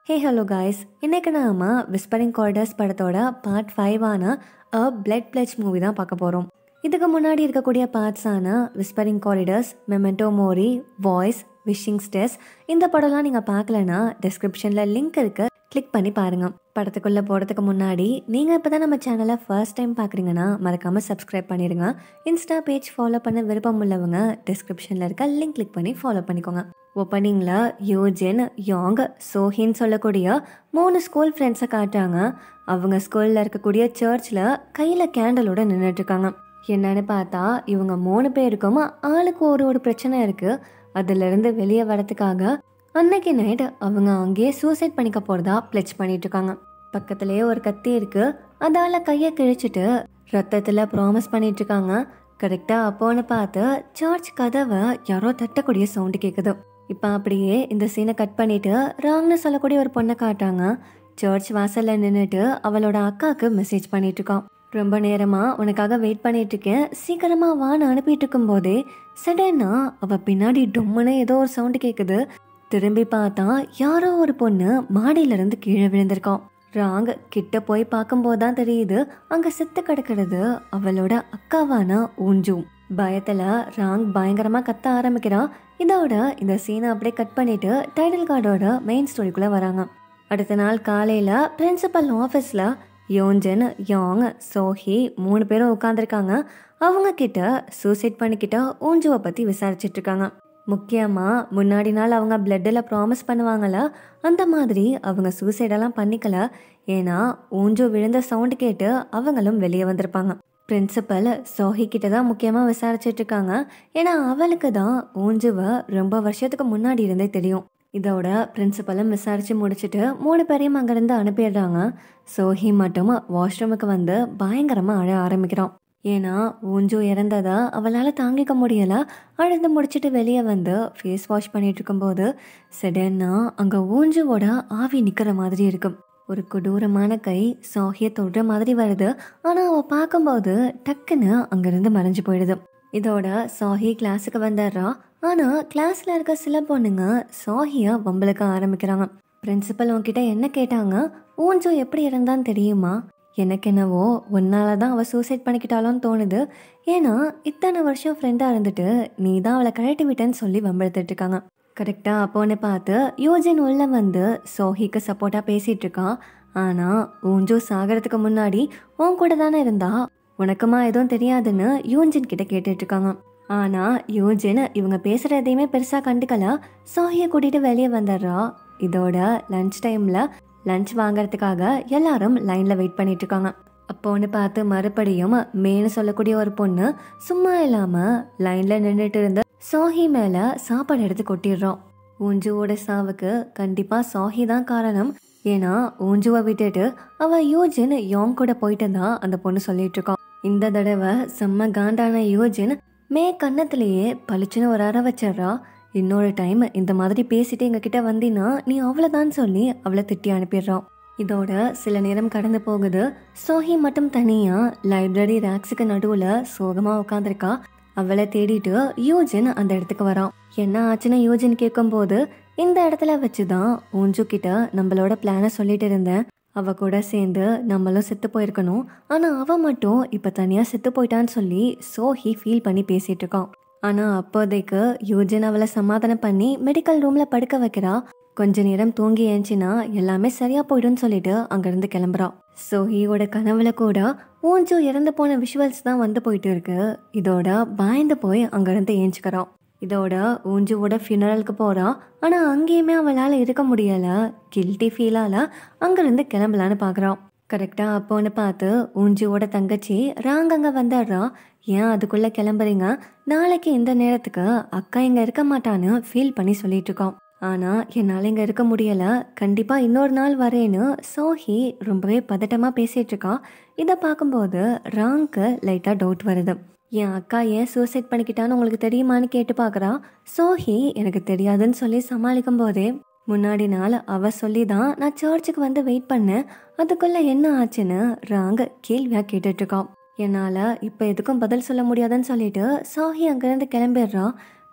hey hello guys இன்னைக்கு நாம whispering corridors படத்தோட பார்ட் ஃபைவான அ பிளட் பிளச் மூவி தான் பார்க்க போகிறோம் இதுக்கு முன்னாடி இருக்கக்கூடிய பார்ட்ஸான whispering corridors memento mori voice wishing stairs இந்த படம்லாம் நீங்கள் பார்க்கலனா டிஸ்கிரிப்ஷனில் லிங்க் இருக்கு கிளிக் பண்ணி பாருங்க படத்துக்குள்ளே போகிறதுக்கு முன்னாடி நீங்கள் இப்போ தான் நம்ம சேனலை ஃபர்ஸ்ட் டைம் பார்க்குறீங்கன்னா மறக்காமல் சப்ஸ்கிரைப் பண்ணிடுங்க இன்ஸ்டா பேஜ் ஃபாலோ பண்ண விருப்பம் உள்ளவங்க டிஸ்கிரிப்ஷனில் இருக்க லிங்க் கிளிக் பண்ணி ஃபாலோ பண்ணிக்கோங்க ஓப்பனிங்கில் யூஜின் யாங் சோஹின்னு சொல்லக்கூடிய மூணு ஸ்கூல் ஃப்ரெண்ட்ஸை காட்டுறாங்க அவங்க ஸ்கூலில் இருக்கக்கூடிய சர்ச்சில் கையில் கேண்டலோட நின்றுட்டுருக்காங்க என்னன்னு பார்த்தா இவங்க மூணு பேருக்கும் ஆளுக்கு ஒரு ஒரு பிரச்சனை இருக்குது அதுலேருந்து வெளியே வரதுக்காக அன்னைக்கு நைட் அவங்க அங்கேயே சூசைட் பண்ணிக்க போகிறதா பிளெச் பண்ணிட்டு இருக்காங்க பக்கத்துலேயே ஒரு கத்தி இருக்கு அதால கையை கிழிச்சிட்டு ரத்தத்தில் ப்ராமிஸ் பண்ணிட்டு இருக்காங்க கரெக்டாக அப்போன்னு பார்த்து சர்ச் கதவை யாரோ தட்டக்கூடிய சவுண்டு கேட்குது இப்போ அப்படியே இந்த சீனை கட் பண்ணிட்டு ராங்னு சொல்லக்கூடிய ஒரு பொண்ணை காட்டுறாங்க சர்ச் வாசல்ல நின்றுட்டு அவளோட அக்காவுக்கு மெசேஜ் பண்ணிட்டு இருக்கான் ரொம்ப நேரமா உனக்காக வெயிட் பண்ணிட்டு இருக்கேன் சீக்கிரமா வான்னு அனுப்பிட்டு இருக்கும் போதே சடனா அவ பின்னாடி டொம்முன்னு ஏதோ ஒரு சவுண்டு கேக்குது திரும்பி பார்த்தா யாரோ ஒரு பொண்ணு மாடியில இருந்து கீழே விழுந்திருக்கான் ராங் கிட்ட போய் பார்க்கும்போது தான் தெரியுது அங்க செத்து கிடக்கிறது அவளோட அக்காவான ஊஞ்சு பயத்துல ராங் பயங்கரமா கத்த ஆரம்பிக்கிறான் இதோட இந்த சீனை அப்படியே கட் பண்ணிட்டு டைட்டில் கார்டோட மெயின் ஸ்டோரிக்குள்ள வராங்க அடுத்த நாள் காலையில பிரின்சிபல் ஆஃபீஸ்ல யோஞ்சன் யாங் சோஹி மூணு பேரும் உட்காந்துருக்காங்க அவங்க கிட்ட சூசைட் பண்ணிக்கிட்ட ஊஞ்சுவை பத்தி விசாரிச்சிட்டு இருக்காங்க முக்கியமா முன்னாடி நாள் அவங்க பிளட்டில் ப்ராமிஸ் பண்ணுவாங்கல்ல அந்த மாதிரி அவங்க சூசைடெல்லாம் பண்ணிக்கல ஏன்னா ஊஞ்சு விழுந்த சவுண்டு கேட்டு அவங்களும் வெளியே வந்திருப்பாங்க பிரின்சிபல் சோஹி கிட்ட தான் முக்கியமாக விசாரிச்சிட்டு இருக்காங்க ஏன்னா அவளுக்கு தான் ஊஞ்சுவை ரொம்ப வருஷத்துக்கு முன்னாடி இருந்தே தெரியும் இதோட பிரின்சிபலும் விசாரிச்சு முடிச்சுட்டு மூணு பேரையும் அங்கேருந்து அனுப்பிடுறாங்க சோஹி மட்டும் வாஷ்ரூமுக்கு வந்து பயங்கரமாக அழ ஆரம்பிக்கிறான் ஏன்னா ஊஞ்சு இறந்ததா அவளால் தாங்கிக்க முடியல அழுது முடிச்சுட்டு வெளியே வந்து ஃபேஸ் வாஷ் பண்ணிட்டு இருக்கும்போது சடன்னா அங்கே ஊஞ்சுவோட ஆவி நிற்கிற மாதிரி இருக்கும் ஒரு கொடூரமான கை சாகிய தொடுற மாதிரி வருது ஆனால் அவள் பார்க்கும்போது டக்குன்னு அங்கேருந்து மறைஞ்சு போயிடுது இதோட சாஹி கிளாஸுக்கு வந்துடுறா ஆனால் கிளாஸில் இருக்க சில பொண்ணுங்க சாஹியை வம்பளுக்க ஆரம்பிக்கிறாங்க பிரின்சிபல் உன்கிட்ட என்ன கேட்டாங்க ஊஞ்சு எப்படி இருந்தான்னு தெரியுமா எனக்கு என்னவோ உன்னால தான் அவள் சூசைட் பண்ணிக்கிட்டாலோன்னு தோணுது ஏன்னா இத்தனை வருஷம் ஃப்ரெண்டாக இருந்துட்டு நீ தான் அவளை கழட்டி விட்டேன்னு சொல்லி வம்பெடுத்துட்டு இருக்காங்க கரெக்டாக அப்போன்னு பார்த்து யூஜின் உள்ள வந்து சோஹிக்கு சப்போர்ட்டாக பேசிகிட்டு இருக்கான் ஆனால் ஊஞ்சு சாகிறதுக்கு முன்னாடி உன் கூட தானே இருந்தா உனக்குமா எதுவும் தெரியாதுன்னு யூஜின் கிட்ட கேட்டுட்டு இருக்காங்க ஆனால் யூஜின் இவங்க பேசுகிற எதையுமே பெருசாக கண்டுக்கல சோஹியை கூட்டிகிட்டு வெளியே வந்துடுறா இதோட லன்ச் டைமில் லஞ்ச் வாங்குறதுக்காக எல்லாரும் லைனில் வெயிட் பண்ணிட்டு இருக்காங்க அப்போன்னு பார்த்து மறுபடியும் மேனு சொல்லக்கூடிய ஒரு பொண்ணு சும்மா இல்லாமல் லைனில் நின்றுட்டு இருந்த சாஹி மேலே சாப்பாடு எடுத்து கொட்டிடுறோம் ஊஞ்சுவோட சாவுக்கு கண்டிப்பாக சாஹி தான் காரணம் ஏன்னா ஊஞ்சுவை விட்டுட்டு அவ யூஜின் யோங் கூட போயிட்டு தான் அந்த பொண்ணு சொல்லிட்டு இருக்கான் இந்த தடவை செம்ம காண்டான யூஜின் மே கன்னத்திலேயே பளிச்சுன்னு ஒரு அற வச்சிடுறா இன்னொரு டைம் இந்த மாதிரி பேசிட்டு எங்ககிட்ட வந்தீன்னா நீ அவ்வளோதான் சொல்லி அவளை திட்டி அனுப்பிடுறான் இதோட சில நேரம் கடந்து போகுது சோஹி மட்டும் தனியாக லைப்ரரி ரேக்ஸுக்கு நடுவில் சோகமாக உட்காந்துருக்கா அவளை தேடிட்டு யூஜின் அந்த இடத்துக்கு வரான் என்ன ஆச்சுன்னு யூஜின் கேட்கும்போது இந்த இடத்துல வச்சு தான் ஊஞ்சு கிட்ட நம்மளோட பிளானை சொல்லிட்டு இருந்தேன் அவ கூட சேர்ந்து நம்மளும் செத்து போயிருக்கணும் ஆனால் அவ மட்டும் இப்போ தனியாக செத்து போயிட்டான்னு சொல்லி சோஹி ஃபீல் பண்ணி பேசிட்டு இருக்கான் ஆனால் அப்போதைக்கு யூஜின் அவளை சமாதானம் பண்ணி மெடிக்கல் ரூமில் படுக்க வைக்கிறா கொஞ்ச நேரம் தூங்கி ஏஞ்சினா எல்லாமே சரியா போயிடும்னு சொல்லிட்டு அங்கேருந்து கிளம்புறான் சோஹியோட கனவுல கூட ஊஞ்சு இறந்து போன விஷுவல்ஸ் தான் வந்து போயிட்டு இருக்கு இதோட பயந்து போய் அங்கேருந்து ஏஞ்சிக்கிறான் இதோட ஊஞ்சுவோட ஃபியூனரலுக்கு போகிறான் ஆனால் அங்கேயுமே அவளால் இருக்க முடியலை கில்ட்டி ஃபீலால் அங்கேருந்து கிளம்பலான்னு பார்க்குறான் கரெக்டாக அப்போன்னு பார்த்து ஊஞ்சியோட தங்கச்சி ராங் அங்கே வந்துடுறா ஏன் அதுக்குள்ளே கிளம்புறீங்க நாளைக்கு இந்த நேரத்துக்கு அக்கா இங்கே இருக்க மாட்டான்னு ஃபீல் பண்ணி சொல்லிட்டு இருக்கோம் ஆனால் என்னால் இங்கே இருக்க முடியலை கண்டிப்பாக இன்னொரு நாள் வரேன்னு சோஹி ரொம்பவே பதட்டமாக பேசிகிட்டு இருக்கா இதை பார்க்கும்போது ராங்க்கு லைட்டாக டவுட் வருது என் அக்கா ஏன் சூசைட் பண்ணிக்கிட்டான்னு உங்களுக்கு தெரியுமான்னு கேட்டு பார்க்குறா சோஹி எனக்கு தெரியாதுன்னு சொல்லி சமாளிக்கும் போதே முன்னாடி நாள் அவ சொல்லி தான் நான் சர்ச்சுக்கு வந்து வெயிட் பண்ணேன் அதுக்குள்ள என்ன ஆச்சுன்னு ராங் கேள்வியாக கேட்டுட்டு இருக்கான் என்னால் இப்போ எதுக்கும் பதில் சொல்ல முடியாதுன்னு சொல்லிட்டு சாஹி அங்கேருந்து கிளம்பிடுறான்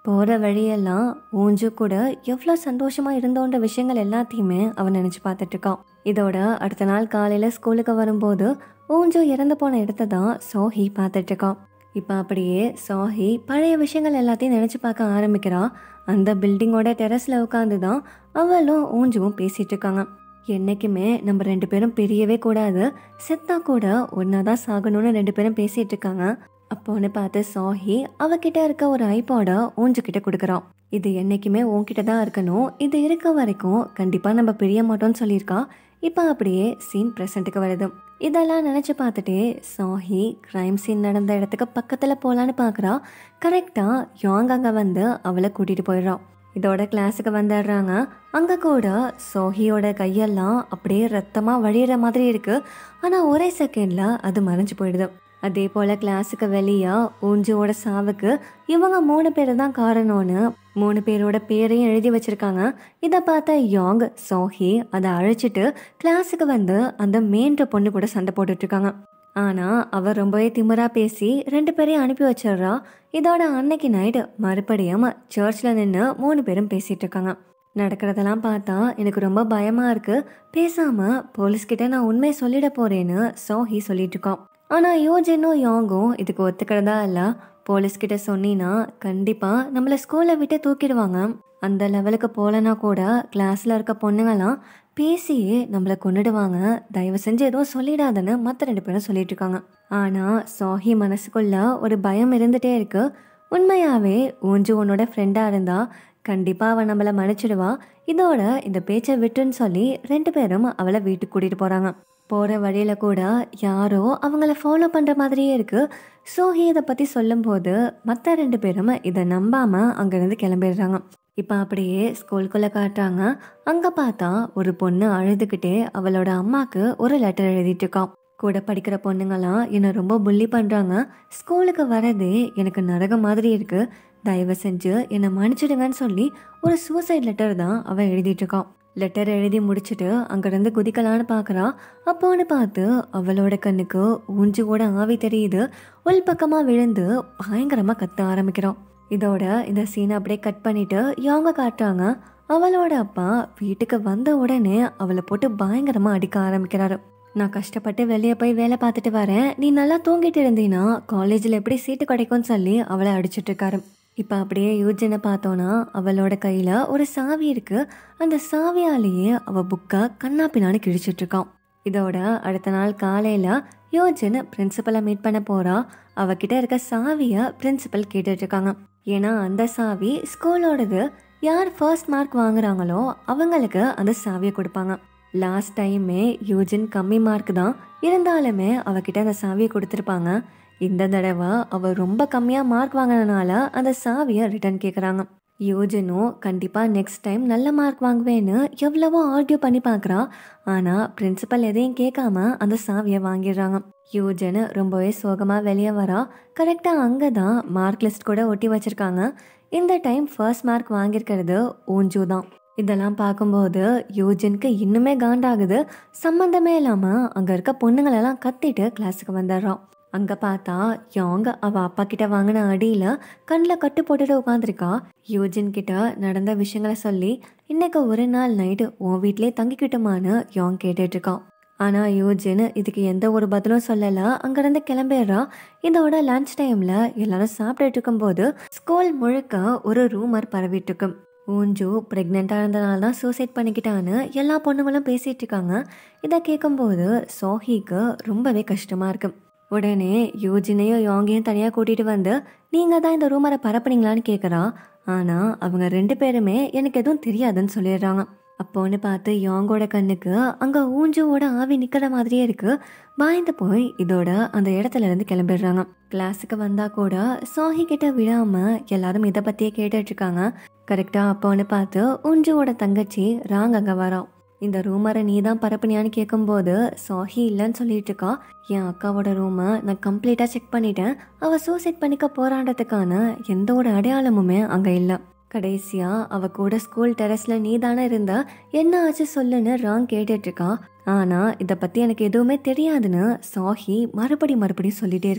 போகிற வழியெல்லாம் ஊஞ்சு கூட எவ்வளோ சந்தோஷமாக இருந்தோன்ற விஷயங்கள் எல்லாத்தையுமே அவன் நினச்சி பார்த்துட்டு இருக்கான் இதோட அடுத்த நாள் காலையில் ஸ்கூலுக்கு வரும்போது ஊஞ்சு இறந்து போன இடத்த தான் சோஹி பார்த்துட்டு இருக்கான் இப்போ அப்படியே சாஹி பழைய விஷயங்கள் எல்லாத்தையும் நினச்சி பார்க்க ஆரம்பிக்கிறான் அந்த பில்டிங்கோட டெரஸில் உட்காந்து தான் அவளும் ஊஞ்சுவும் பேசிகிட்டு இருக்காங்க என்றைக்குமே நம்ம ரெண்டு பேரும் பிரியவே கூடாது செத்தா கூட ஒன்றா தான் சாகணும்னு ரெண்டு பேரும் பேசிகிட்டு இருக்காங்க அப்போன்னு பார்த்து சாஹி அவகிட்ட இருக்க ஒரு ஐபாட ஊஞ்சுக்கிட்ட கொடுக்குறான் இது என்றைக்குமே உன்கிட்ட தான் இருக்கணும் இது இருக்க வரைக்கும் கண்டிப்பாக நம்ம பிரிய மாட்டோம்னு சொல்லியிருக்கா இப்போ அப்படியே சீன் ப்ரெசண்ட்டுக்கு வருது இதெல்லாம் நினச்சி பார்த்துட்டே சாஹி க்ரைம் சீன் நடந்த இடத்துக்கு பக்கத்தில் போகலான்னு பார்க்குறா கரெக்டாக யாங் அங்கே வந்து அவளை கூட்டிகிட்டு போயிடுறான் இதோட கிளாஸுக்கு வந்துடுறாங்க அங்கே கூட சோஹியோட கையெல்லாம் அப்படியே ரத்தமாக வழியிற மாதிரி இருக்குது ஆனால் ஒரே செகண்டில் அது மறைஞ்சு போயிடுது அதே போல் கிளாஸுக்கு வெளியே ஊஞ்சுவோட சாவுக்கு இவங்க மூணு பேர் தான் காரணம்னு மூணு பேரோட பேரையும் எழுதி வச்சிருக்காங்க இதை பார்த்த யாங் சோஹி அதை அழைச்சிட்டு கிளாஸுக்கு வந்து அந்த மேன்ற பொண்ணு கூட சண்டை போட்டுட்டு இருக்காங்க ஆனால் அவர் ரொம்பவே திமிரா பேசி ரெண்டு பேரையும் அனுப்பி வச்சிடுறா இதோட அன்னைக்கு நைட்டு மறுபடியும் சர்ச்சில் நின்று மூணு பேரும் பேசிட்டு இருக்காங்க நடக்கிறதெல்லாம் பார்த்தா எனக்கு ரொம்ப பயமாக இருக்குது பேசாமல் போலீஸ்கிட்ட நான் உண்மையை சொல்லிட போகிறேன்னு சோஹி சொல்லிட்டு இருக்கான் ஆனால் யோஜனும் யாங்கும் இதுக்கு ஒத்துக்கிறதா இல்லை போலீஸ்கிட்ட சொன்னீங்கன்னா கண்டிப்பாக நம்மளை ஸ்கூலை விட்டு தூக்கிடுவாங்க அந்த லெவலுக்கு போகலனா கூட கிளாஸில் இருக்க பொண்ணுங்கெல்லாம் பேசியே நம்மளை கொண்டுடுவாங்க தயவு செஞ்சு எதுவும் சொல்லிடாதன்னு மற்ற ரெண்டு பேரும் சொல்லிட்டு இருக்காங்க ஆனால் சாஹி மனசுக்குள்ள ஒரு பயம் இருந்துகிட்டே இருக்கு உண்மையாகவே ஊஞ்சு உன்னோட ஃப்ரெண்டாக இருந்தா கண்டிப்பாக அவன் நம்மளை மன்னிச்சிடுவா இதோட இந்த பேச்சை விட்டுன்னு சொல்லி ரெண்டு பேரும் அவளை வீட்டுக்கு கூட்டிகிட்டு போகிறாங்க போகிற வழியில் கூட யாரோ அவங்கள ஃபாலோ பண்ணுற மாதிரியே இருக்குது சோஹி இதை பற்றி சொல்லும்போது மற்ற ரெண்டு பேரும் இதை நம்பாமல் அங்கேருந்து கிளம்பிடுறாங்க இப்போ அப்படியே ஸ்கூலுக்குள்ளே காட்டுறாங்க அங்கே பார்த்தா ஒரு பொண்ணு அழுதுகிட்டே அவளோட அம்மாவுக்கு ஒரு லெட்டர் எழுதிட்டு இருக்கான் கூட படிக்கிற பொண்ணுங்களாம் என்னை ரொம்ப புள்ளி பண்ணுறாங்க ஸ்கூலுக்கு வரதே எனக்கு நரகம் மாதிரி இருக்குது தயவு செஞ்சு என்னை மன்னிச்சிடுங்கன்னு சொல்லி ஒரு சூசைட் லெட்டர் தான் அவன் எழுதிட்டு இருக்கான் லெட்டர் எழுதி முடிச்சுட்டு அங்கேருந்து குதிக்கலான்னு பார்க்குறா அப்போன்னு பார்த்து அவளோட கண்ணுக்கு ஊஞ்சுவோட ஆவி தெரியுது உள் பக்கமாக விழுந்து பயங்கரமாக கத்த ஆரம்பிக்கிறான் இதோட இந்த சீனை அப்படியே கட் பண்ணிட்டு யாங்க காட்டுறாங்க அவளோட அப்பா வீட்டுக்கு வந்த உடனே அவளை போட்டு பயங்கரமாக அடிக்க ஆரம்பிக்கிறாரு நான் கஷ்டப்பட்டு வெளியே போய் வேலை பார்த்துட்டு வரேன் நீ நல்லா தூங்கிட்டு இருந்தீன்னா காலேஜில் எப்படி சீட்டு கிடைக்கும்னு சொல்லி அவளை அடிச்சிட்டு இருக்காரு இப்போ அப்படியே யூஜினை பார்த்தோன்னா அவளோட கையில் ஒரு சாவி இருக்கு அந்த சாவியாலேயே அவள் புக்கை கண்ணா பின்னான்னு கிழிச்சிட்டு இருக்கான் இதோட அடுத்த நாள் காலையில் யோஜன் பிரின்சிபலை மீட் பண்ண போறா அவகிட்ட இருக்க சாவியை பிரின்சிபல் கேட்டுட்டு இருக்காங்க ஏன்னா அந்த சாவி ஸ்கூலோடது யார் ஃபர்ஸ்ட் மார்க் வாங்குறாங்களோ அவங்களுக்கு அந்த சாவியை கொடுப்பாங்க லாஸ்ட் டைமே யூஜின் கம்மி மார்க் தான் இருந்தாலுமே அவகிட்ட அந்த சாவியை கொடுத்துருப்பாங்க இந்த தடவை அவ ரொம்ப கம்மியாக மார்க் வாங்கினனால அந்த சாவியை ரிட்டர்ன் கேட்குறாங்க யூஜனும் கண்டிப்பாக நெக்ஸ்ட் டைம் நல்ல மார்க் வாங்குவேன்னு எவ்வளவோ ஆர்கியூ பண்ணி பார்க்குறா ஆனால் பிரின்சிபல் எதையும் கேட்காம அந்த சாவியை வாங்கிடுறாங்க யூஜன் ரொம்பவே சோகமாக வெளியே வரா கரெக்டாக அங்கே தான் மார்க் லிஸ்ட் கூட ஒட்டி வச்சிருக்காங்க இந்த டைம் ஃபர்ஸ்ட் மார்க் வாங்கியிருக்கிறது ஊஞ்சு தான் இதெல்லாம் பார்க்கும்போது யூஜனுக்கு இன்னுமே காண்டாகுது சம்மந்தமே இல்லாமல் அங்கே இருக்க பொண்ணுங்களெல்லாம் கத்திட்டு கிளாஸுக்கு வந்துடுறான் அங்கே பார்த்தா யாங் அவள் அப்பா கிட்ட வாங்கின அடியில் கண்ணில் கட்டு போட்டுட்டு உட்காந்துருக்கா யூஜின் கிட்ட நடந்த விஷயங்களை சொல்லி இன்னைக்கு ஒரு நாள் நைட்டு உன் வீட்டிலே தங்கிக்கிட்டுமான்னு யாங் கேட்டுட்டு இருக்கான் ஆனால் யூஜின் இதுக்கு எந்த ஒரு பதிலும் சொல்லலை அங்கேருந்து கிளம்பிடுறா இதோட லன்ச் டைமில் எல்லாரும் சாப்பிட்டுட்டு இருக்கும்போது ஸ்கூல் முழுக்க ஒரு ரூமர் பரவிட்டு இருக்கும் ஊஞ்சு ப்ரெக்னெண்ட்டாக இருந்தனால தான் சூசைட் பண்ணிக்கிட்டான்னு எல்லா பொண்ணுங்களும் பேசிகிட்டு இருக்காங்க இதை கேட்கும்போது சோஹிக்கு ரொம்பவே கஷ்டமாக இருக்கும் உடனே யூஜினையும் யோங்கையும் தனியாக கூட்டிகிட்டு வந்து நீங்கள் தான் இந்த ரூமரை பரப்புனீங்களான்னு கேட்குறா ஆனால் அவங்க ரெண்டு பேருமே எனக்கு எதுவும் தெரியாதுன்னு சொல்லிடுறாங்க அப்போன்னு பார்த்து யாங்கோட கண்ணுக்கு அங்கே ஊஞ்சுவோட ஆவி நிற்கிற மாதிரியே இருக்கு பயந்து போய் இதோட அந்த இடத்துல இருந்து கிளம்பிடுறாங்க கிளாஸுக்கு வந்தா கூட சாஹி கிட்ட விடாம எல்லாரும் இதை பற்றியே கேட்டுட்டு இருக்காங்க கரெக்டாக அப்போன்னு பார்த்து ஊஞ்சுவோட தங்கச்சி ராங் அங்கே வரோம் இந்த ரூமரை நீ தான் பரப்புனியான்னு கேட்கும்போது சாஹி இல்லைன்னு சொல்லிட்டு இருக்கா என் அக்காவோட ரூமை நான் கம்ப்ளீட்டாக செக் பண்ணிட்டேன் அவள் சூசைட் பண்ணிக்க போராடுறதுக்கான எந்த ஒரு அடையாளமுமே அங்கே இல்லை கடைசியா அவ கூட ஸ்கூல் டெரஸ்ல நீ தானே இருந்த என்ன ஆச்சு சொல்லுன்னு ராங் கேட்டுட்டு இருக்கா ஆனா இதை பத்தி எனக்கு எதுவுமே தெரியாதுன்னு சாஹி மறுபடி மறுபடியும் சொல்லிட்டே இருக்கான்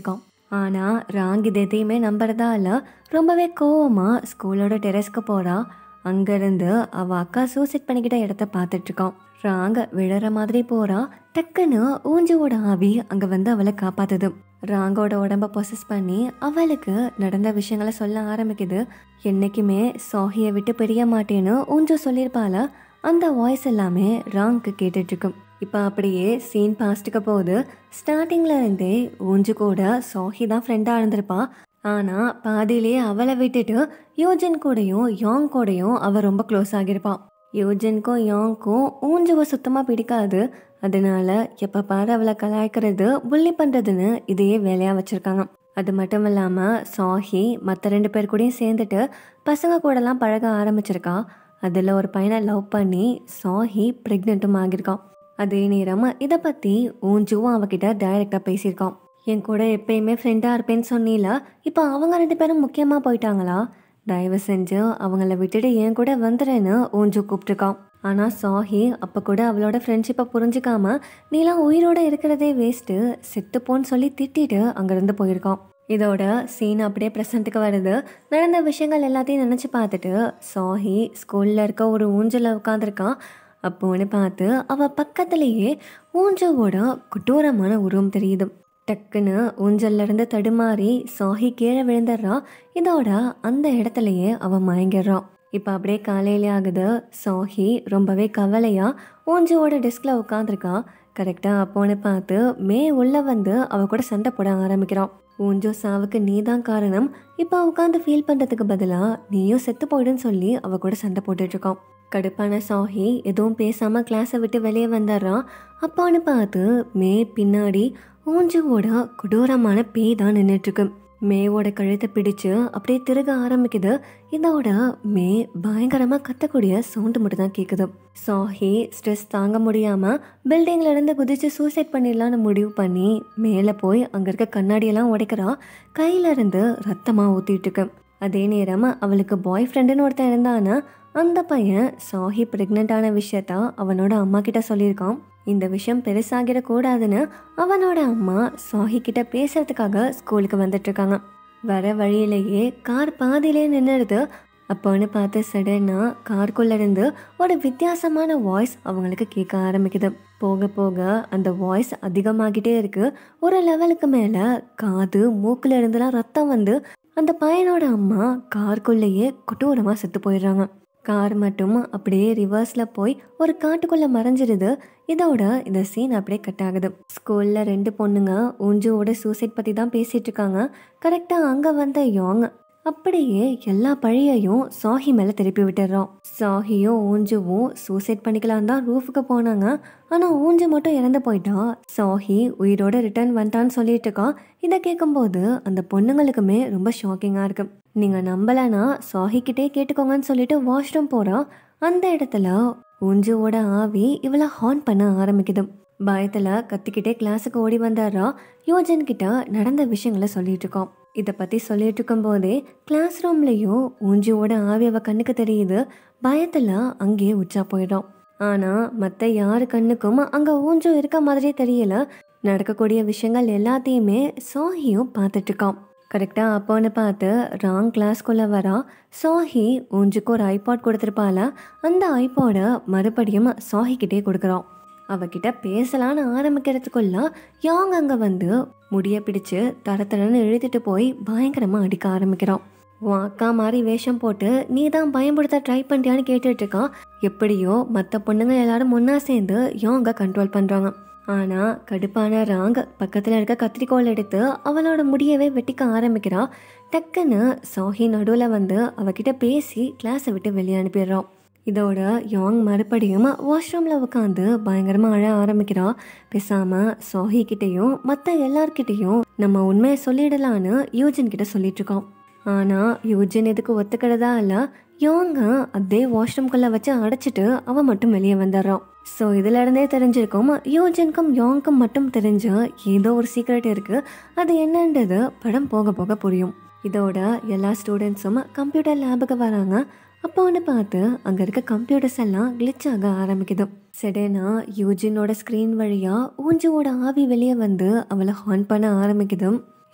ஆனால் ராங் இது எதையுமே நம்புறதா இல்லை ரொம்பவே கோவமாக ஸ்கூலோட டெரஸ்க்கு போகிறா அங்கேருந்து அவள் அக்கா சூசைட் பண்ணிக்கிட்ட இடத்த பார்த்துட்ருக்கான் ராங்க விழற மாதிரி போகிறா டக்குன்னு ஊஞ்சுவோட ஆவி அங்கே வந்து அவளை காப்பாத்துது ராங்கோட உடம்ப பொசஸ் பண்ணி அவளுக்கு நடந்த விஷயங்களை சொல்ல ஆரம்பிக்குது என்னைக்குமே சாஹியை விட்டு பிரிய மாட்டேன்னு ஊஞ்சு சொல்லியிருப்பாள அந்த வாய்ஸ் எல்லாமே ராங்க்கு கேட்டுட்ருக்கும் இப்போ அப்படியே சீன் பாஸ்ட்டுக்கு போகுது ஸ்டார்டிங்ல இருந்தே ஊஞ்சு கூட சாஹி தான் ஃப்ரெண்டாக இருந்திருப்பா ஆனால் பாதியிலேயே அவளை விட்டுட்டு யூஜின் கூடயும் யாங் கூடயும் அவள் ரொம்ப க்ளோஸ் ஆகியிருப்பான் யூஜின்க்கும் யாங்க்கும் ஊஞ்சுவை சுத்தமாக பிடிக்காது அதனால எப்போ பாரு அவளை கலாய்க்கிறது புள்ளி பண்ணுறதுன்னு இதையே வேலையாக வச்சுருக்காங்க அது மட்டும் இல்லாமல் சாஹி மற்ற ரெண்டு பேர் கூடயும் சேர்ந்துட்டு பசங்க கூடலாம் பழக ஆரம்பிச்சிருக்கா அதில் ஒரு பையனை லவ் பண்ணி சாஹி ப்ரெக்னெண்ட்டும் ஆகியிருக்கான் அதே நேரம் இதை பற்றி ஊஞ்சுவும் அவகிட்ட டைரெக்டாக பேசியிருக்கான் என் கூட எப்பயுமே ஃப்ரெண்டாக இருப்பேன்னு சொன்னீல இப்போ அவங்க ரெண்டு பேரும் முக்கியமாக போயிட்டாங்களா தயவு செஞ்சு அவங்கள விட்டுட்டு என் கூட வந்துடுறேன்னு ஊஞ்சு கூப்பிட்டுருக்கான் ஆனால் சாஹி அப்போ கூட அவளோட ஃப்ரெண்ட்ஷிப்பை புரிஞ்சுக்காம நீலாம் உயிரோட இருக்கிறதே வேஸ்ட்டு செத்துப்போன்னு சொல்லி திட்டிட்டு அங்கேருந்து போயிருக்கான் இதோட சீன் அப்படியே ப்ரெசண்ட்டுக்கு வருது நடந்த விஷயங்கள் எல்லாத்தையும் நினச்சி பார்த்துட்டு சாஹி ஸ்கூலில் இருக்க ஒரு ஊஞ்சலில் உட்காந்துருக்கான் அப்போன்னு பார்த்து அவள் பக்கத்துலேயே ஊஞ்சவோட கொடூரமான உருவம் தெரியுது டக்குன்னு ஊஞ்சல்ல இருந்து தடுமாறி சாஹி கீழே விழுந்துடுறா இதோட அந்த இடத்துலயே அவ மயங்கிடுறான் இப்போ அப்படியே காலையிலே ஆகுது சாஹி ரொம்பவே கவலையா ஊஞ்சுவோட டெஸ்க்ல உட்காந்துருக்கா கரெக்டாக அப்போன்னு பார்த்து மே உள்ள வந்து அவ கூட சண்டை போட ஆரம்பிக்கிறான் ஊஞ்சோ சாவுக்கு நீ தான் காரணம் இப்போ உட்காந்து ஃபீல் பண்ணுறதுக்கு பதிலாக நீயும் செத்து போயிடுன்னு சொல்லி அவ கூட சண்டை போட்டுட்டு இருக்கான் கடுப்பான சாஹி எதுவும் பேசாம கிளாஸை விட்டு வெளியே வந்துடுறான் அப்பான்னு பார்த்து மே பின்னாடி ஊஞ்சுவோட கொடூரமான பேய் தான் நின்றுட்டு இருக்கு மேவோட கழுத்தை பிடிச்சு அப்படியே திருக ஆரம்பிக்குது இதோட மே பயங்கரமா கத்தக்கூடிய சவுண்டு மட்டும் தான் கேக்குது சாஹி ஸ்ட்ரெஸ் தாங்க முடியாம பில்டிங்ல இருந்து குதிச்சு சூசைட் பண்ணிடலாம்னு முடிவு பண்ணி மேலே போய் அங்க இருக்க கண்ணாடியெல்லாம் உடைக்கிறா கையில இருந்து ரத்தமா ஊத்திட்டு இருக்கு அதே நேரம் அவளுக்கு பாய் ஃப்ரெண்டுன்னு ஒருத்தன் இருந்தானா அந்த பையன் சாஹி ப்ரெக்னென்ட் ஆன விஷயத்த அவனோட அம்மா கிட்ட சொல்லியிருக்கான் இந்த விஷயம் பெருசாகிட கூடாதுன்னு அவனோட அம்மா சாஹி கிட்ட பேசுறதுக்காக ஸ்கூலுக்கு வந்துட்டு இருக்காங்க வர வழியிலேயே கார் பாதியிலே நின்னுடுது அப்போன்னு பார்த்து சடனா கார்க்குள்ள இருந்து ஒரு வித்தியாசமான வாய்ஸ் அவங்களுக்கு கேட்க ஆரம்பிக்குது போக போக அந்த வாய்ஸ் அதிகமாகிட்டே இருக்கு ஒரு லெவலுக்கு மேல காது மூக்குல இருந்துலாம் ரத்தம் வந்து அந்த பையனோட அம்மா காருக்குள்ளேயே கொடூரமா செத்து போயிடுறாங்க கார் மட்டும் அப்படியே ரிவர்ஸ்ல போய் ஒரு காட்டுக்குள்ள மறைஞ்சிருது இதோட இந்த சீன் அப்படியே கட் ஆகுது ஸ்கூல்ல ரெண்டு பொண்ணுங்க ஊஞ்சுவோட சூசைட் பத்தி தான் பேசிட்டு இருக்காங்க கரெக்டா அங்க வந்த யாங் அப்படியே எல்லா பழியையும் சாஹி மேல திருப்பி விட்டுடுறோம் சாஹியும் ஊஞ்சுவும் சூசைட் பண்ணிக்கலாம் தான் ரூஃபுக்கு போனாங்க ஆனா ஊஞ்சு மட்டும் இறந்து போயிட்டா சாஹி உயிரோட ரிட்டர்ன் வந்துட்டான்னு சொல்லிட்டு இருக்கான் இதை கேட்கும்போது அந்த பொண்ணுங்களுக்குமே ரொம்ப ஷாக்கிங்கா இருக்கு நீங்க நம்பலனா சாஹி கிட்டே கேட்டுக்கோங்கன்னு சொல்லிட்டு வாஷ்ரூம் போறா அந்த இடத்துல ஊஞ்சுவோட ஆவி இவளை ஹார்ன் பண்ண ஆரம்பிக்குது பயத்துல கத்திக்கிட்டே கிளாஸுக்கு ஓடி வந்தாரா யோஜன் கிட்ட நடந்த விஷயங்களை சொல்லிட்டு இருக்கோம் இதை பத்தி சொல்லிட்டு இருக்கும் போதே கிளாஸ் ரூம்லயும் ஊஞ்சுவோட ஆவி அவ கண்ணுக்கு தெரியுது பயத்துல அங்கேயே உச்சா போயிடும் ஆனா மத்த யாரு கண்ணுக்கும் அங்க ஊஞ்சு இருக்க மாதிரியே தெரியல நடக்கக்கூடிய விஷயங்கள் எல்லாத்தையுமே சாஹியும் பார்த்துட்டு இருக்கான் கரெக்டாக அப்போன்னு பார்த்து ராங் கிளாஸ்க்குள்ளே வரா சாஹி ஊஞ்சுக்கு ஒரு ஐபாட் கொடுத்துருப்பால அந்த ஐபாடை மறுபடியும் சாஹி கிட்டே கொடுக்குறான் அவகிட்ட பேசலான்னு ஆரம்பிக்கிறதுக்குள்ள யாங் அங்கே வந்து முடிய பிடிச்சு தர தரன்னு இழுத்துட்டு போய் பயங்கரமாக அடிக்க ஆரம்பிக்கிறான் உன் அக்கா மாதிரி வேஷம் போட்டு நீ தான் பயன்படுத்த ட்ரை பண்ணிட்டியான்னு கேட்டுட்டு இருக்கான் எப்படியோ மற்ற பொண்ணுங்க எல்லாரும் ஒன்றா சேர்ந்து யாங்க கண்ட்ரோல் பண்ணுறாங்க ஆனால் கடுப்பான ராங் பக்கத்தில் இருக்க கத்திரிக்கோல் எடுத்து அவளோட முடியவே வெட்டிக்க ஆரம்பிக்கிறா டக்குன்னு சாஹி நடுவில் வந்து அவகிட்ட பேசி கிளாஸை விட்டு வெளியே அனுப்பிடுறான் இதோட யாங் மறுபடியும் வாஷ்ரூமில் உட்காந்து பயங்கரமாக அழ ஆரம்பிக்கிறா பேசாமல் சாஹி கிட்டேயும் மற்ற எல்லார்கிட்டேயும் நம்ம உண்மையை சொல்லிடலான்னு யூஜின் கிட்ட சொல்லிட்டு இருக்கோம் ஆனால் யூஜின் இதுக்கு ஒத்துக்கிறதா இல்லை யோங்க அதே வாஷ்ரூம்குள்ளே வச்சு அடைச்சிட்டு அவன் மட்டும் வெளியே வந்துடுறான் ஸோ இதுல இருந்தே தெரிஞ்சிருக்கும் யோஜனுக்கும் யோங்க்கும் மட்டும் தெரிஞ்ச ஏதோ ஒரு சீக்ரெட் இருக்கு அது என்னன்றது படம் போக போக புரியும் இதோட எல்லா ஸ்டூடெண்ட்ஸும் கம்ப்யூட்டர் லேபுக்கு வராங்க அப்போ ஒன்று பார்த்து அங்கே இருக்க கம்ப்யூட்டர்ஸ் எல்லாம் glitch ஆக ஆரம்பிக்குது செடேனா யூஜினோட ஸ்க்ரீன் வழியாக ஊஞ்சுவோட ஆவி வெளியே வந்து அவளை ஹார்ன் பண்ண ஆரம்பிக்குது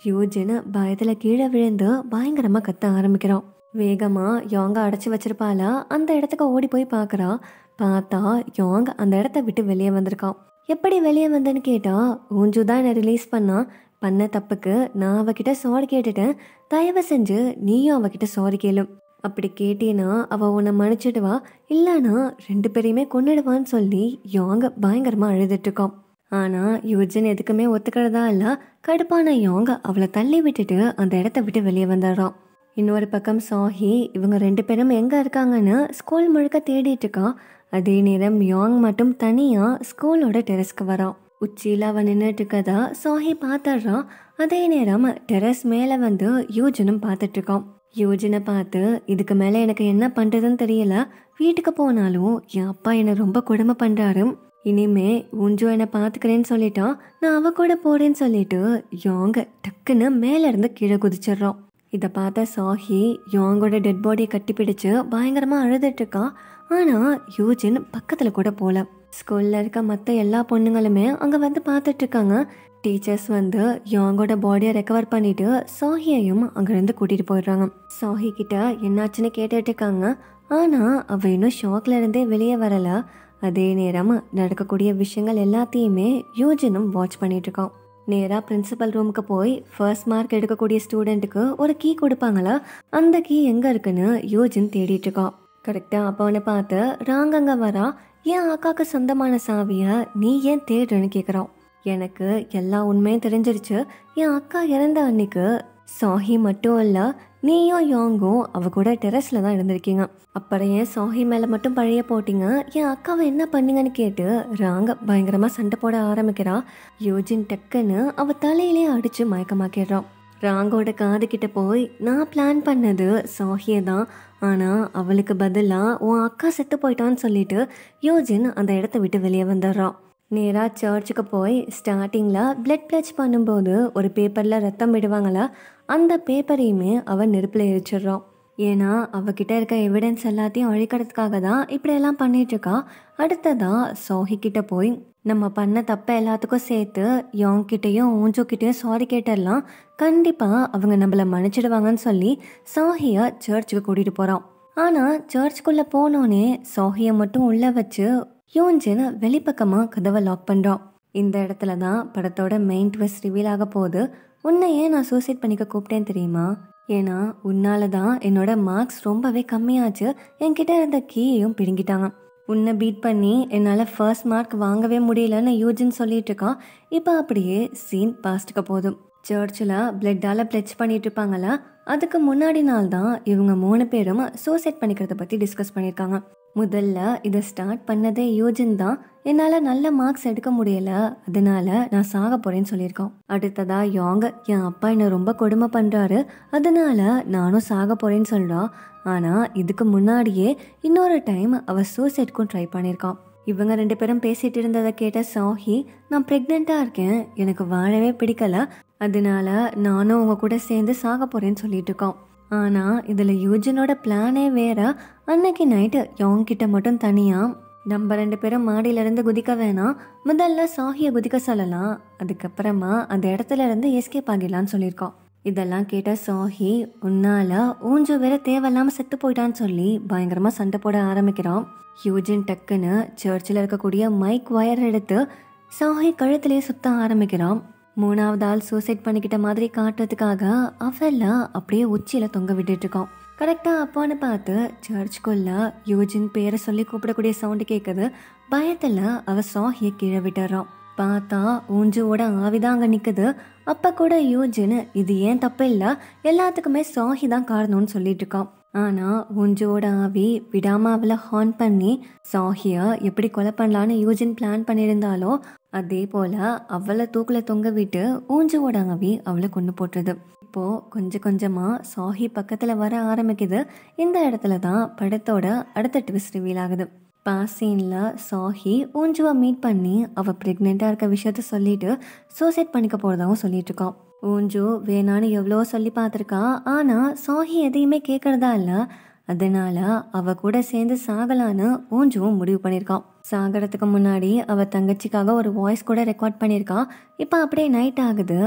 யூஜின் பயத்தில் கீழே விழுந்து பயங்கரமாக கத்த ஆரம்பிக்கிறான் வேகமாக யோங்க அடைச்சி வச்சிருப்பாளா அந்த இடத்துக்கு ஓடி போய் பார்க்குறா பார்த்தா யோங் அந்த இடத்த விட்டு வெளியே வந்திருக்கான் எப்படி வெளியே வந்தேன்னு கேட்டா ஊஞ்சு தான் என்னை ரிலீஸ் பண்ணா பண்ண தப்புக்கு நான் அவகிட்ட சாரி கேட்டுட்டேன் தயவு செஞ்சு நீயும் அவகிட்ட சாரி கேளு அப்படி கேட்டீன்னா அவ உன்னை மன்னிச்சிடுவா இல்லைன்னா ரெண்டு பேரையுமே கொன்னிடுவான்னு சொல்லி யோங்க பயங்கரமா அழுதுட்டு இருக்கான் ஆனா யூஜின் எதுக்குமே ஒத்துக்கிறதா இல்ல கடுப்பான யோங்க அவளை தள்ளி விட்டுட்டு அந்த இடத்த விட்டு வெளியே வந்துடுறான் இன்னொரு பக்கம் சாஹி இவங்க ரெண்டு பேரும் எங்க இருக்காங்கன்னு ஸ்கூல் முழுக்க தேடிட்டு இருக்கான் அதே நேரம் யோங் மட்டும் தனியா ஸ்கூலோட டெரஸ்க்கு வரான் உச்சியில் அவன் நின்றுட்டு இருக்கதா சாஹி பார்த்துடுறான் அதே நேரம் டெரஸ் மேலே வந்து யூஜினும் பார்த்துட்டு இருக்கான் யூஜினை பார்த்து இதுக்கு மேலே எனக்கு என்ன பண்ணுறதுன்னு தெரியல வீட்டுக்கு போனாலும் என் அப்பா என்னை ரொம்ப கொடுமை பண்ணுறாரு இனிமே உஞ்சு என்னை பார்த்துக்கிறேன்னு சொல்லிட்டான் நான் அவ கூட போறேன்னு சொல்லிட்டு யோங்க டக்குன்னு மேல இருந்து கீழே குதிச்சிடுறான் இதை பார்த்த சாஹி யோங்கோட டெட் பாடியை கட்டி பிடிச்சு பயங்கரமா அழுதுட்டு இருக்கான் ஆனா யூஜின் பக்கத்துல கூட போல ஸ்கூல்ல இருக்க மற்ற எல்லா பொண்ணுங்களுமே அங்க வந்து பார்த்துட்டு இருக்காங்க டீச்சர்ஸ் வந்து யோங்கோட பாடியை ரெக்கவர் பண்ணிட்டு சாஹியையும் அங்கிருந்து கூட்டிட்டு போயிடுறாங்க சாஹி கிட்ட என்னாச்சுன்னு கேட்டுட்டு இருக்காங்க ஆனா அவ இன்னும் ஷாக்ல இருந்தே வெளியே வரல அதே நேரம் நடக்கக்கூடிய விஷயங்கள் எல்லாத்தையுமே யூஜினும் வாட்ச் பண்ணிட்டு இருக்கான் நேராக பிரின்சிபல் ரூமுக்கு போய் ஃபர்ஸ்ட் மார்க் எடுக்கக்கூடிய ஸ்டூடெண்ட்டுக்கு ஒரு கீ கொடுப்பாங்களா அந்த கீ எங்கே இருக்குன்னு யூஜின் தேடிட்டு இருக்கான் கரெக்டாக அப்போன்னு பார்த்து ராங் அங்கே வரா என் அக்காவுக்கு சொந்தமான சாவியை நீ ஏன் தேடுறேன்னு கேட்குறான் எனக்கு எல்லா உண்மையும் தெரிஞ்சிருச்சு என் அக்கா இறந்த அன்னைக்கு சாஹி மட்டும் இல்லை நீயும் யோங்கும் அவ கூட டெரஸ்ல தான் இருந்திருக்கீங்க அப்புறம் ஏன் சாஹி மேல மட்டும் பழைய போட்டீங்க என் அக்காவை என்ன பண்ணீங்கன்னு கேட்டு ராங்க பயங்கரமா சண்டை போட ஆரம்பிக்கிறா யூஜின் டக்குன்னு அவ தலையிலே அடிச்சு மயக்கமாக்கிடுறான் ராங்கோட காது கிட்ட போய் நான் பிளான் பண்ணது சாஹியை தான் ஆனா அவளுக்கு பதிலா உன் அக்கா செத்து போயிட்டான்னு சொல்லிட்டு யூஜின் அந்த இடத்த விட்டு வெளியே வந்துடுறான் நேராக சர்ச்சுக்கு போய் ஸ்டார்டிங்கில் பிளட் பிளச் பண்ணும்போது ஒரு பேப்பரில் ரத்தம் விடுவாங்களா அந்த பேப்பரையுமே அவன் நெருப்பில் எரிச்சிடுறான் ஏன்னா அவகிட்ட இருக்க எவிடன்ஸ் எல்லாத்தையும் அழிக்கிறதுக்காக தான் இப்படியெல்லாம் பண்ணிட்டு இருக்கா அடுத்ததா சோஹி கிட்ட போய் நம்ம பண்ண தப்ப எல்லாத்துக்கும் சேர்த்து யோங் கிட்டேயும் ஊஞ்சோ கிட்டேயும் சாரி கேட்டுடலாம் கண்டிப்பாக அவங்க நம்மளை மன்னிச்சிடுவாங்கன்னு சொல்லி சாஹியை சர்ச்சுக்கு கூட்டிகிட்டு போகிறான் ஆனால் சர்ச்சுக்குள்ளே போனோன்னே சாஹியை மட்டும் உள்ளே வச்சு யோன்ஜின் வெளிப்பக்கமாக கதவை லாக் பண்ணுறான் இந்த இடத்துல தான் படத்தோட மெயின் ட்விஸ்ட் ரிவீல் ஆக போகுது உன்னை ஏன் நான் சூசைட் பண்ணிக்க கூப்பிட்டேன் தெரியுமா ஏன்னா உன்னால தான் என்னோட மார்க்ஸ் ரொம்பவே கம்மியாச்சு என்கிட்ட இருந்த கீயையும் பிடுங்கிட்டாங்க உன்னை பீட் பண்ணி என்னால் ஃபர்ஸ்ட் மார்க் வாங்கவே முடியலன்னு யூஜின் சொல்லிட்டு இருக்கான் இப்போ அப்படியே சீன் பாஸ்ட்டுக்கு போதும் சர்ச்சில் பிளட்டால் பிளச் பண்ணிட்டு இருப்பாங்களா அதுக்கு முன்னாடி நாள் தான் இவங்க மூணு பேரும் சூசைட் பண்ணிக்கிறத பற்றி டிஸ்கஸ் பண்ணியிருக்காங்க முதல்ல இதை ஸ்டார்ட் பண்ணதே யூஜின் தான் என்னால் நல்ல மார்க்ஸ் எடுக்க முடியல அதனால நான் சாக போறேன்னு சொல்லியிருக்கோம் அடுத்ததா யோங்க என் அப்பா என்னை ரொம்ப கொடுமை பண்ணுறாரு அதனால நானும் சாக போறேன்னு சொல்றா ஆனால் இதுக்கு முன்னாடியே இன்னொரு டைம் அவ சூசைட்க்கும் ட்ரை பண்ணியிருக்கான் இவங்க ரெண்டு பேரும் பேசிட்டு இருந்ததை கேட்ட சாஹி நான் ப்ரெக்னெண்ட்டாக இருக்கேன் எனக்கு வாழவே பிடிக்கல அதனால நானும் உங்க கூட சேர்ந்து சாக போறேன்னு சொல்லிட்டு இருக்கோம் ஆனால் இதில் யூஜினோட பிளானே வேற அன்னைக்கு நைட்டு யோங் கிட்ட மட்டும் தனியாக நம்ம ரெண்டு பேரும் மாடியிலேருந்து குதிக்க வேணாம் முதல்ல சாஹியை குதிக்க சொல்லலாம் அதுக்கப்புறமா அந்த இடத்துல இருந்து எஸ்கேப் ஆகிடலான்னு சொல்லியிருக்கோம் இதெல்லாம் கேட்ட சாஹி உன்னால ஊஞ்சு வேற தேவையில்லாம செத்து போயிட்டான்னு சொல்லி பயங்கரமா சண்டை போட ஆரம்பிக்கிறான் யூஜின் டக்குன்னு சர்ச்சில் இருக்கக்கூடிய மைக் ஒயர் எடுத்து சாஹி கழுத்திலேயே சுத்த ஆரம்பிக்கிறான் மூணாவது ஆள் சூசைட் பண்ணிக்கிட்ட மாதிரி காட்டுறதுக்காக அவெல்லாம் அப்படியே உச்சியில தொங்க விட்டுட்டு இருக்கான் கரெக்டாக அப்பான்னு பார்த்து சர்ச்சுக்குள்ள யூஜின் பேரை சொல்லி கூப்பிடக்கூடிய சவுண்டு கேட்குது பயத்தில் அவ சாஹியை கீழே விட்டுறான் பார்த்தா ஊஞ்சுவோட ஆவிதான் அங்கே நிற்குது அப்போ கூட யூஜின் இது ஏன் தப்பு இல்லை எல்லாத்துக்குமே சாஹி தான் காரணம்னு சொல்லிட்டு இருக்கான் ஆனால் ஊஞ்சுவோட ஆவி விடாமல் அவளை ஹார்ன் பண்ணி சாஹியை எப்படி கொலை பண்ணலான்னு யூஜின் பிளான் பண்ணியிருந்தாலோ அதே போல் அவளை தூக்கில் தொங்க விட்டு ஊஞ்சுவோட ஆவி அவளை கொண்டு போட்டுருது இப்போ கொஞ்சம் கொஞ்சமாக சாஹி பக்கத்தில் வர ஆரம்பிக்குது இந்த இடத்துல தான் படத்தோட அடுத்த ட்விஸ்ட் ரிவீல் ஆகுது பாஸ் சீனில் சாஹி ஊஞ்சுவை மீட் பண்ணி அவள் ப்ரெக்னெண்ட்டாக இருக்க விஷயத்த சொல்லிட்டு சூசைட் பண்ணிக்க போகிறதாவும் சொல்லிட்டு இருக்கான் ஊஞ்சு வேணான்னு எவ்வளோ சொல்லி பார்த்துருக்கா ஆனால் சாஹி எதையுமே கேட்கறதா இல்லை அதனால அவ கூட சேர்ந்து சாகலான்னு ஊஞ்சுவும் முடிவு பண்ணியிருக்கான் சாகறதுக்கு முன்னாடி அவ தங்கச்சிக்காக ஒரு வாய்ஸ் கூட ரெக்கார்ட் பண்ணியிருக்கா இப்போ அப்படியே நைட் ஆகுது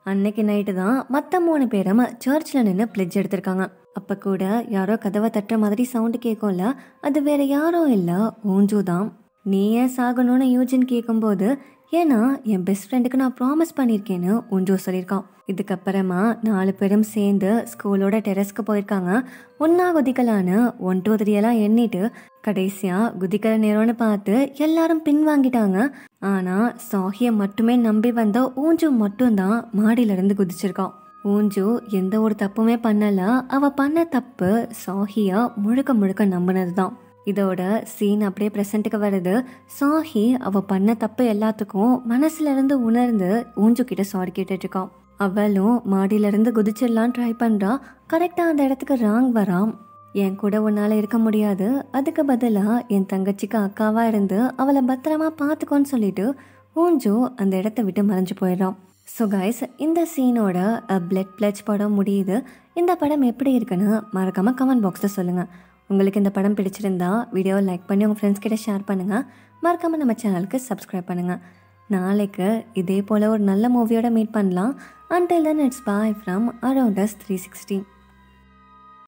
அன்னைக்கு நைட்டு தான் மற்ற மூணு பேரும் சர்ச்சில் நின்று பிளெட்ஜ் எடுத்திருக்காங்க அப்போ கூட யாரோ கதவை தட்டுற மாதிரி சவுண்டு கேட்கும்ல அது வேற யாரும் இல்லை ஊஞ்சு தான் நீ ஏன் சாகணும்னு யூஜின் கேட்கும்போது ஏன்னா என் பெஸ்ட் ஃப்ரெண்டுக்கு நான் ப்ராமிஸ் பண்ணியிருக்கேன்னு ஊஞ்சு சொல்லியிருக்கான் இதுக்கப்புறமா நாலு பேரும் சேர்ந்து ஸ்கூலோட டெரஸ்க்கு போயிருக்காங்க ஒன்றா குதிக்கலான்னு ஒன் டூ த்ரீ எல்லாம் எண்ணிட்டு கடைசியாக குதிக்கிற நேரம்னு பார்த்து எல்லாரும் பின்வாங்கிட்டாங்க ஆனால் சாகியை மட்டுமே நம்பி வந்த ஊஞ்சு மட்டும்தான் மாடியிலேருந்து குதிச்சிருக்கான் ஊஞ்சு எந்த ஒரு தப்புமே பண்ணல அவ பண்ண தப்பு சாஹியா முழுக்க முழுக்க நம்பினது தான் இதோட சீன் அப்படியே ப்ரெசண்ட்டுக்கு வருது சாஹி அவ பண்ண தப்பு எல்லாத்துக்கும் மனசுல இருந்து உணர்ந்து ஊஞ்சு கிட்ட சாரி கேட்டுட்டு இருக்கான் அவளும் மாடியில இருந்து குதிச்சிடலாம் ட்ரை பண்றா கரெக்டா அந்த இடத்துக்கு ராங் வராம் என் கூட உன்னால இருக்க முடியாது அதுக்கு பதிலா என் தங்கச்சிக்கு அக்காவா இருந்து அவளை பத்திரமா பார்த்துக்கோன்னு சொல்லிட்டு ஊஞ்சு அந்த இடத்த விட்டு மறைஞ்சு போயிடுறான் ஸோ கைஸ் இந்த சீனோட பிளட் பிளட்ச் படம் முடியுது இந்த படம் எப்படி இருக்குன்னு மறக்காம கமெண்ட் பாக்ஸில் சொல்லுங்கள் உங்களுக்கு இந்த படம் பிடிச்சிருந்தா வீடியோவை லைக் பண்ணி உங்கள் ஃப்ரெண்ட்ஸ் கிட்ட ஷேர் பண்ணுங்கள் மறக்காமல் நம்ம சேனலுக்கு சப்ஸ்கிரைப் பண்ணுங்கள் நாளைக்கு இதே போல் ஒரு நல்ல மூவியோட மீட் பண்ணலாம் until then it's bye from arounds three sixty